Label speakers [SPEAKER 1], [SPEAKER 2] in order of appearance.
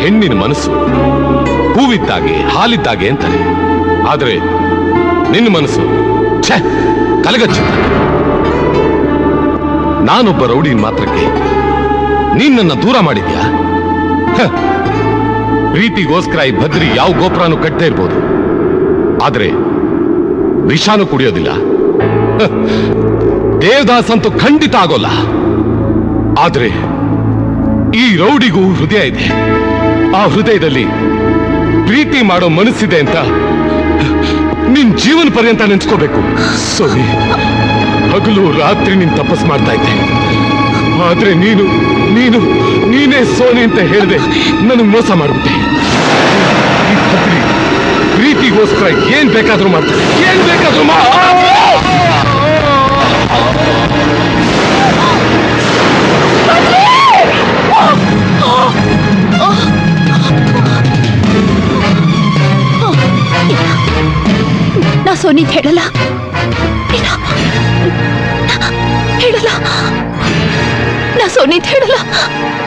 [SPEAKER 1] ಹೆಣ್ಣಿನ ಮನಸ್ಸು ಹೂವಿದ್ದಾಗೆ ಹಾಲಿದ್ದಾಗೆ ಅಂತಾರೆ ಆದ್ರೆ ನಿನ್ನ ಮನಸ್ಸು ಛೇ ಕಲಗಚ್ಚಿದ್ದ ನಾನೊಬ್ಬ ರೌಡಿನ ಮಾತ್ರಕ್ಕೆ ನೀನ್ ನನ್ನ ದೂರ ಮಾಡಿದ್ಯಾ ಹ. ಪ್ರೀತಿಗೋಸ್ಕರ ಈ ಭದ್ರಿ ಯಾವ ಗೋಪುರನೂ ಕಟ್ಟದೇ ಇರ್ಬೋದು ಆದ್ರೆ ವಿಷಾನು ಕುಡಿಯೋದಿಲ್ಲ ಹ. ದೇವದಾಸ್ ಅಂತೂ ಖಂಡಿತ ಆಗೋಲ್ಲ ಆದ್ರೆ ಈ ರೌಡಿಗೂ ಹೃದಯ ಇದೆ ಆ ಹೃದಯದಲ್ಲಿ ಪ್ರೀತಿ ಮಾಡೋ ಮನಸ್ಸಿದೆ ಅಂತ ನಿನ್ ಜೀವನ ಪರ್ಯಂತ ನೆನ್ಸ್ಕೋಬೇಕು ಸೋನಿ ಹಗಲು ರಾತ್ರಿ ನೀನ್ ತಪಸ್ ಮಾಡ್ತಾ ಇದ್ದೆ ಆದ್ರೆ ನೀನು ನೀನು ನೀನೇ ಸೋನಿ ಅಂತ ಹೇಳಿದೆ ನನಗೆ ಮೋಸ ಮಾಡ್ಬಿಟ್ಟೆ ಈ ಭದ್ರಿ ಪ್ರೀತಿಗೋಸ್ಕರ ಏನ್ ಬೇಕಾದ್ರೂ ಮಾಡ್ತಾರೆ ಏನ್ ಬೇಕಾದ್ರೂ ಮಾ
[SPEAKER 2] ನಾ ಸೋನಿದ್ ಹೇಳಲ್ಲ ಇಲ್ಲ ನಾ ಹೇಳಲ್ಲ ನಾ ಸೋನಿದ್ ಹೇಳಲ್ಲ